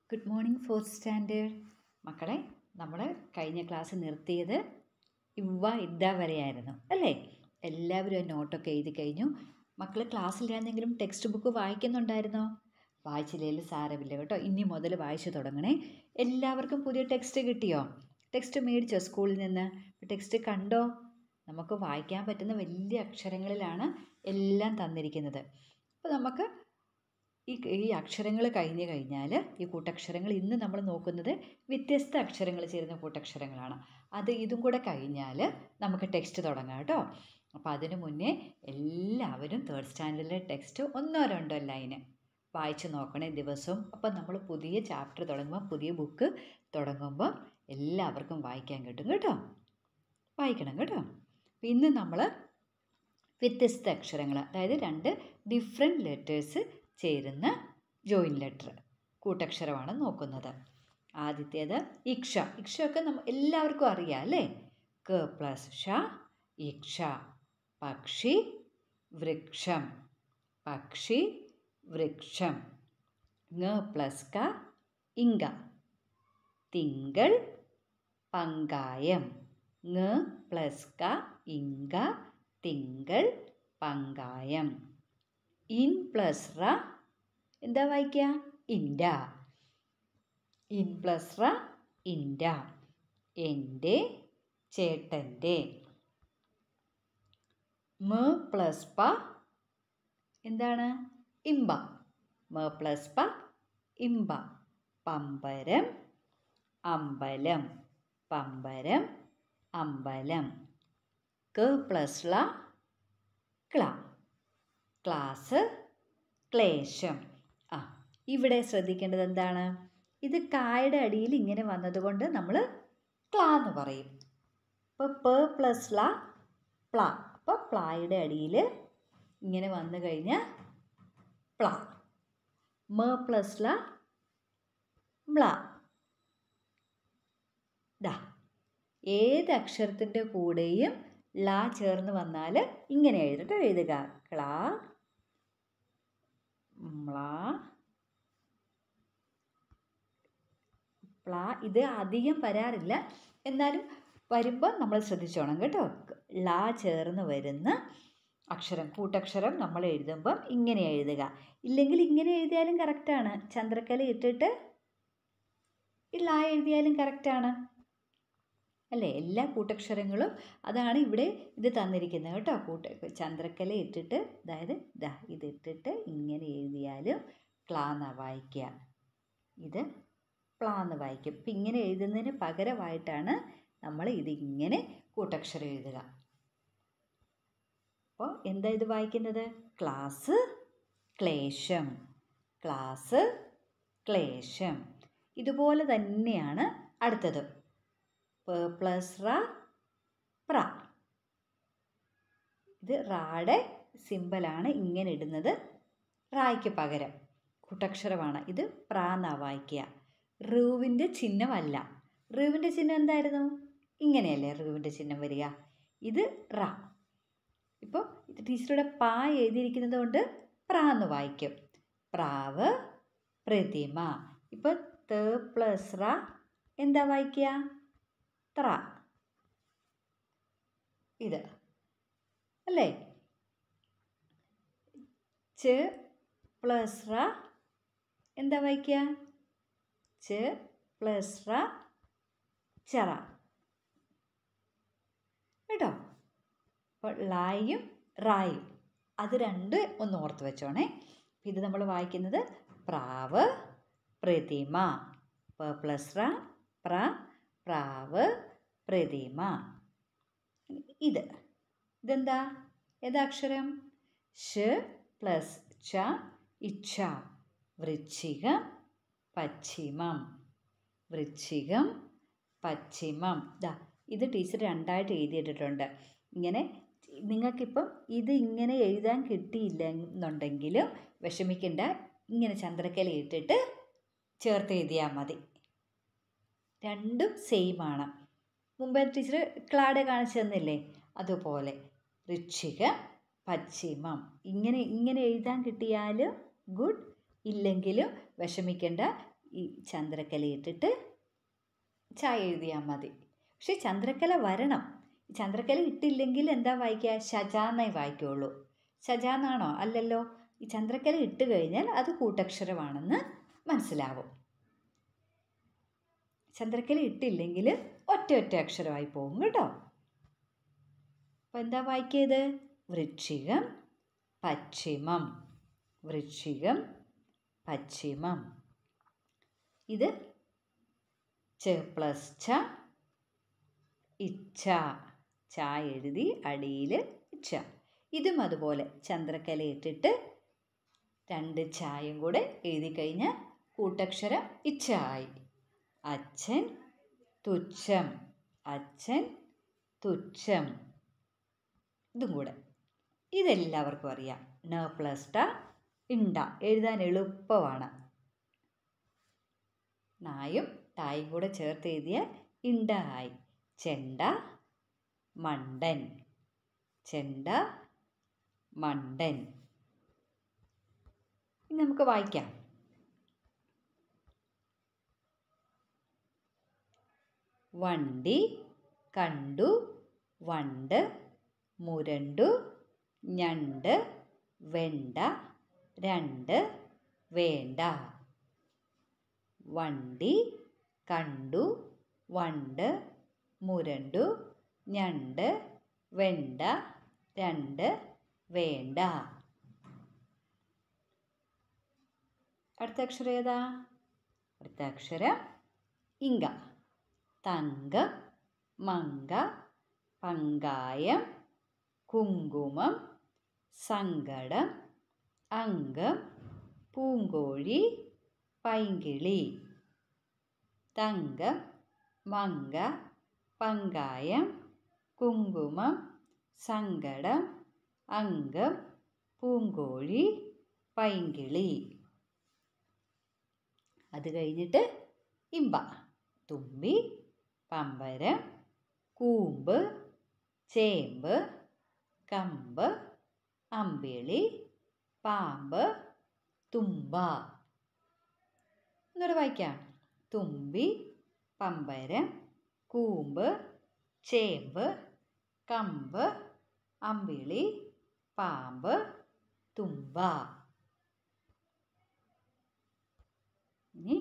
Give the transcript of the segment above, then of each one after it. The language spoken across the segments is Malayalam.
ഗുഡ് മോർണിംഗ് ഫോർത്ത് സ്റ്റാൻഡേർഡ് മക്കളെ നമ്മൾ കഴിഞ്ഞ ക്ലാസ് നിർത്തിയത് ഇവ ഇദ്ദ വരെയായിരുന്നു അല്ലേ എല്ലാവരും ആ നോട്ടൊക്കെ എഴുതി കഴിഞ്ഞു മക്കൾ ക്ലാസ്സിലാണെങ്കിലും ടെക്സ്റ്റ് ബുക്ക് വായിക്കുന്നുണ്ടായിരുന്നോ വായിച്ചില്ലെങ്കിൽ സാരമില്ല കേട്ടോ ഇനി മുതൽ വായിച്ചു തുടങ്ങണേ എല്ലാവർക്കും പുതിയ ടെക്സ്റ്റ് കിട്ടിയോ ടെക്സ്റ്റ് മേടിച്ചോ സ്കൂളിൽ നിന്ന് ടെക്സ്റ്റ് കണ്ടോ നമുക്ക് വായിക്കാൻ പറ്റുന്ന വലിയ അക്ഷരങ്ങളിലാണ് എല്ലാം തന്നിരിക്കുന്നത് അപ്പോൾ നമുക്ക് ഈ ഈ അക്ഷരങ്ങൾ കഴിഞ്ഞ് കഴിഞ്ഞാൽ ഈ കൂട്ടക്ഷരങ്ങൾ ഇന്ന് നമ്മൾ നോക്കുന്നത് വ്യത്യസ്ത അക്ഷരങ്ങൾ ചേരുന്ന കൂട്ടക്ഷരങ്ങളാണ് അത് ഇതും കൂടെ കഴിഞ്ഞാൽ നമുക്ക് ടെക്സ്റ്റ് തുടങ്ങാം കേട്ടോ അപ്പോൾ അതിനു മുന്നേ എല്ലാവരും തേർഡ് സ്റ്റാൻഡേർഡിലെ ടെക്സ്റ്റ് ഒന്നോ രണ്ടോ ലൈന് വായിച്ച് നോക്കണേ ദിവസവും അപ്പം നമ്മൾ പുതിയ ചാപ്റ്റർ തുടങ്ങുമ്പോൾ പുതിയ ബുക്ക് തുടങ്ങുമ്പോൾ എല്ലാവർക്കും വായിക്കാൻ കിട്ടും കേട്ടോ വായിക്കണം കേട്ടോ ഇന്ന് നമ്മൾ വ്യത്യസ്ത അക്ഷരങ്ങൾ അതായത് രണ്ട് ഡിഫറെൻറ്റ് ലെറ്റേഴ്സ് ചേരുന്ന ജോയിൻ ലെറ്റർ കൂട്ടക്ഷരമാണ് നോക്കുന്നത് ആദ്യത്തേത് ഇക്ഷ ഇക്ഷയൊക്കെ നമ്മ എല്ലാവർക്കും അറിയാം അല്ലേ ക പ്ലസ് ഷ ഇക്ഷ പക്ഷി വൃക്ഷം പക്ഷി വൃക്ഷം ങ പ്ലസ് ക ഇങ്ക തിങ്കൾ പങ്കായം ങ പ്ലസ് ക ഇങ്ക തിങ്കൾ പങ്കായം ഇൻ പ്ലസ് റ എന്താ വായിക്കുക ഇൻഡ ഇൻ പ്ലസ് റ ഇൻഡ എൻ്റെ ചേട്ടൻ്റെ മ പ്ലസ് പ എന്താണ് ഇമ്പ മ പ്ലസ് പ ഇമ്പ പമ്പരം അമ്പലം പമ്പരം അമ്പലം ക പ്ലസ് ള ക്ല ക്ലാസ് ക്ലേശം ആ ഇവിടെ ശ്രദ്ധിക്കേണ്ടത് എന്താണ് ഇത് കായുടെ അടിയിൽ ഇങ്ങനെ വന്നതുകൊണ്ട് നമ്മൾ ക്ലാ എന്ന് പറയും ഇപ്പോൾ പ പ്ലസ് ല പ്ല അപ്പോൾ പ്ലായുടെ അടിയിൽ ഇങ്ങനെ വന്നു കഴിഞ്ഞാൽ പ്ല മ പ്ലസ് ല മ്ല ദാ ഏത് അക്ഷരത്തിൻ്റെ കൂടെയും ല ചേർന്ന് വന്നാൽ ഇങ്ങനെ എഴുതിട്ട് എഴുതുക ക്ലാ മ്ല പ്ല ഇത് അധികം വരാറില്ല എന്നാലും വരുമ്പോൾ നമ്മൾ ശ്രദ്ധിച്ചോണം കേട്ടോ ല ചേർന്ന് വരുന്ന അക്ഷരം കൂട്ടക്ഷരം നമ്മൾ എഴുതുമ്പം ഇങ്ങനെ എഴുതുക ഇല്ലെങ്കിൽ ഇങ്ങനെ എഴുതിയാലും കറക്റ്റാണ് ചന്ദ്രക്കല ഇട്ടിട്ട് ഈ ല എഴുതിയാലും കറക്റ്റാണ് അല്ലേ എല്ലാ കൂട്ടക്ഷരങ്ങളും അതാണ് ഇവിടെ ഇത് തന്നിരിക്കുന്നത് കേട്ടോ കൂട്ട ചന്ദ്രക്കല ഇട്ടിട്ട് അതായത് ദാ ഇതിട്ടിട്ട് ഇങ്ങനെ എഴുതിയാലും ക്ലാന്ന വായിക്കുക ഇത് പ്ലാന്ന് വായിക്കും ഇപ്പം ഇങ്ങനെ എഴുതുന്നതിന് പകരമായിട്ടാണ് നമ്മൾ ഇതിങ്ങനെ കൂട്ടക്ഷരം എഴുതുക അപ്പോൾ എന്താ ഇത് വായിക്കുന്നത് ക്ലാസ് ക്ലേശം ക്ലാസ് ക്ലേശം ഇതുപോലെ തന്നെയാണ് അടുത്തത് പ പ്ലസ് റ പ്ര ഇത് റായുടെ സിമ്പലാണ് ഇങ്ങനെ ഇടുന്നത് റായ്ക്ക് പകരം കൂട്ടക്ഷരമാണ് ഇത് പ്ര എന്നാ വായിക്കുക റൂവിൻ്റെ ചിഹ്നമല്ല റൂവിൻ്റെ ചിഹ്നം എന്തായിരുന്നു ഇങ്ങനെയല്ലേ റൂവിൻ്റെ ചിഹ്നം വരിക ഇത് റ ഇപ്പോൾ ടീച്ചറുടെ പാ എഴുതിയിരിക്കുന്നത് കൊണ്ട് പ്ര എന്ന് വായിക്കും പ്രാവ് പ്രതിമ ഇപ്പോൾ ത പ്ലസ് റ എന്താ വായിക്കുക ത്ര ഇത് അല്ലേ ച പ്ലസ് റ എന്താ വായിക്കുക ച പ്ലസ് റ ചെറ കേട്ടോ അപ്പോൾ ലായും റായും അത് രണ്ട് ഒന്ന് ഓർത്ത് വെച്ചോണേ ഇത് നമ്മൾ വായിക്കുന്നത് പ്രാവ് പ്രതിമ പ പ്ലസ് റ പ്ര പ്രാവ് പ്രതിമ ഇത് ഇതെന്താ ഏതാക്ഷരം ഷ് പ്ലസ് ച ഇച്ഛ വൃശ്ചികം പശ്ചിമം വൃശ്ചികം പശ്ചിമം ദാ ഇത് ടീച്ചർ രണ്ടായിട്ട് എഴുതിയിട്ടിട്ടുണ്ട് ഇങ്ങനെ നിങ്ങൾക്കിപ്പം ഇത് ഇങ്ങനെ എഴുതാൻ കിട്ടിയില്ല എന്നുണ്ടെങ്കിലും വിഷമിക്കേണ്ട ഇങ്ങനെ ചന്ദ്രക്കല ഇട്ടിട്ട് ചേർത്ത് എഴുതിയാൽ മതി രണ്ടും സെയിമാണ് മുമ്പേ ടീച്ചർ ക്ലാഡ് കാണിച്ചു തന്നില്ലേ അതുപോലെ ഋക്ഷിക പശ്ചിമം ഇങ്ങനെ ഇങ്ങനെ എഴുതാൻ കിട്ടിയാൽ ഗുഡ് ഇല്ലെങ്കിലും വിഷമിക്കേണ്ട ഈ ചന്ദ്രക്കല ഇട്ടിട്ട് ചായ എഴുതിയാൽ മതി പക്ഷെ ചന്ദ്രക്കല വരണം ചന്ദ്രക്കല ഇട്ടില്ലെങ്കിൽ എന്താ വായിക്കുക ഷജാന്നേ വായിക്കുള്ളൂ ഷജാന്നാണോ അല്ലല്ലോ ഈ ചന്ദ്രക്കല ഇട്ട് കഴിഞ്ഞാൽ അത് കൂട്ടക്ഷരമാണെന്ന് മനസ്സിലാവും ചന്ദ്രക്കല ഇട്ടില്ലെങ്കിൽ ഒറ്റ ഒറ്റ അക്ഷരമായി പോകും കേട്ടോ അപ്പം എന്താ വായിക്കിയത് വൃശ്ചികം പശ്ചിമം വൃശ്ചികം പശ്ചിമം ഇത് ച പ്ലസ് ച ഇച്ഛ ച എഴുതി അടിയിൽ ഇച്ഛ ഇതും അതുപോലെ ചന്ദ്രക്കല ഇട്ടിട്ട് രണ്ട് ചായയും കൂടെ എഴുതി കഴിഞ്ഞാൽ കൂട്ടക്ഷരം ഇച്ഛ ആയി അച്ഛൻ തുച്ഛം അച്ഛൻ തുച്ഛം ഇതും കൂടെ ഇതെല്ലാവർക്കും അറിയാം ന പ്ലസ് ട ഇണ്ട എഴുതാൻ എളുപ്പമാണ് നായും ടായും കൂടെ ചേർത്ത് എഴുതിയാൽ ഇണ്ട ആയി ചെണ്ട മണ്ടൻ ചെണ്ട മണ്ടൻ ഇനി നമുക്ക് വായിക്കാം വണ്ടി കണ്ടു വണ്ട് മുരണ്ടു ഞണ്ട് വെണ്ട രണ്ട് വേണ്ട വണ്ടി കണ്ടു വണ്ട് മുരണ്ടു ഞണ്ട് വെണ്ട രണ്ട് വേണ്ട അടുത്ത അക്ഷരം ഏതാ അടുത്ത അക്ഷരം ഇങ്ക തങ്കം മങ്ക പങ്കായം കുങ്കുമം സങ്കടം അംഗം പൂങ്കോഴി പൈങ്കിളി തങ്കം മങ്ക പങ്കായം കുങ്കുമം സങ്കടം അംഗം പൂങ്കോഴി പൈങ്കിളി അത് കഴിഞ്ഞിട്ട് ഇമ്പ തുമ്പി പമ്പരം കൂമ്പ് ചേമ്പ് കമ്പ് അമ്പിളി പാമ്പ് തുമ്പ എന്നോട് വായിക്കാം തുമ്പി പമ്പരം കൂമ്പ് ചേമ്പ് കമ്പ് അമ്പിളി പാമ്പ് തുമ്പ ഇനി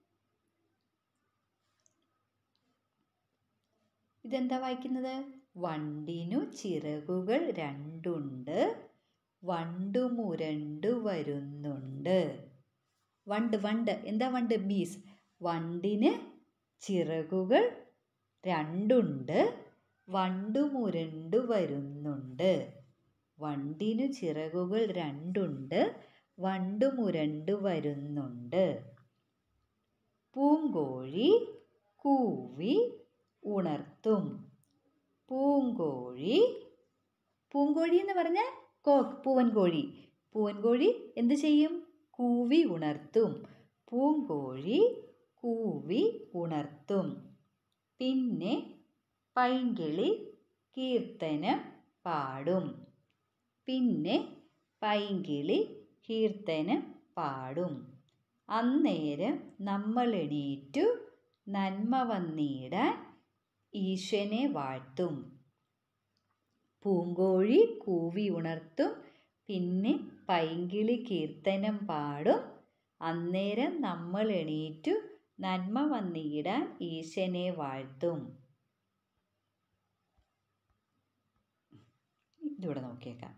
ഇതെന്താ വായിക്കുന്നത് വണ്ടിനു ചിറകുകൾ രണ്ടുണ്ട് വണ്ടുമുരണ്ടു വരുന്നുണ്ട് വണ്ട് വണ്ട് എന്താ വണ്ട് ബീസ് വണ്ടിന് ചിറകുകൾ രണ്ടുണ്ട് വണ്ടുമുരണ്ടു വരുന്നുണ്ട് വണ്ടിനു ചിറകുകൾ രണ്ടുണ്ട് വണ്ടുമുരണ്ടു വരുന്നുണ്ട് പൂങ്കോഴി കൂവി ഉണർത്തും പൂങ്കോഴി പൂങ്കോഴി എന്ന് പറഞ്ഞാൽ കോ പൂവൻ കോഴി പൂവൻ കോഴി എന്ത് ചെയ്യും കൂവി ഉണർത്തും പൂങ്കോഴി കൂവി ഉണർത്തും പിന്നെ പൈങ്കിളി കീർത്തനം പാടും പിന്നെ പൈങ്കിളി കീർത്തനം പാടും അന്നേരം നമ്മൾ എണീറ്റു നന്മ വന്നിടാൻ ഈശ്വനെ വാഴ്ത്തും പൂങ്കോഴി കൂവി ഉണർത്തും പിന്നെ പൈങ്കിളി കീർത്തനം പാടും അന്നേരം നമ്മൾ എണീറ്റു നന്മ വന്നിടാൻ ഈശ്വനെ വാഴ്ത്തും ഇതിവിടെ നോക്കിയേക്കാം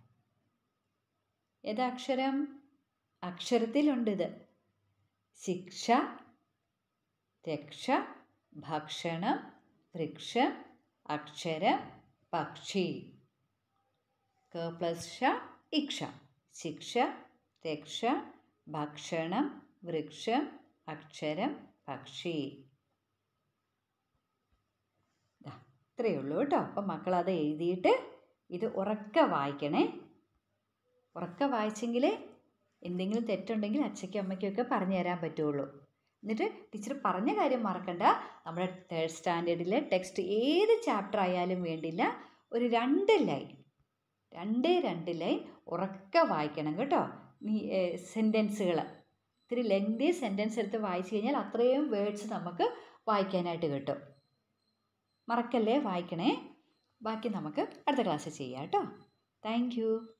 ഏതക്ഷരം അക്ഷരത്തിലുണ്ട് ഇത് ശിക്ഷ രക്ഷ ഭക്ഷണം വൃക്ഷം അക്ഷരം പക്ഷി ക പ്ലസ് ഷ ഇക്ഷ ശിക്ഷ രക്ഷ ഭക്ഷണം വൃക്ഷം അക്ഷരം പക്ഷി ദാ, ഇത്രയേ ഉള്ളൂ കേട്ടോ അപ്പം മക്കളത് എഴുതിയിട്ട് ഇത് ഉറക്കെ വായിക്കണേ ഉറക്കെ വായിച്ചെങ്കിൽ എന്തെങ്കിലും തെറ്റുണ്ടെങ്കിൽ അച്ഛയ്ക്കും അമ്മയ്ക്കും ഒക്കെ പറഞ്ഞു തരാൻ പറ്റുള്ളൂ എന്നിട്ട് ടീച്ചർ പറഞ്ഞ കാര്യം മറക്കണ്ട നമ്മുടെ തേർഡ് സ്റ്റാൻഡേർഡിലെ ടെക്സ്റ്റ് ഏത് ചാപ്റ്റർ ആയാലും വേണ്ടില്ല ഒരു രണ്ട് ലൈൻ രണ്ടേ രണ്ട് ലൈൻ ഉറക്കെ വായിക്കണം കേട്ടോ നീ സെൻറ്റൻസുകൾ ഇത്തിരി ലെങ്തി സെൻറ്റൻസ് എടുത്ത് വായിച്ചു കഴിഞ്ഞാൽ അത്രയും വേർഡ്സ് നമുക്ക് വായിക്കാനായിട്ട് കിട്ടും മറക്കല്ലേ വായിക്കണേ ബാക്കി നമുക്ക് അടുത്ത ക്ലാസ്സിൽ ചെയ്യാം കേട്ടോ താങ്ക്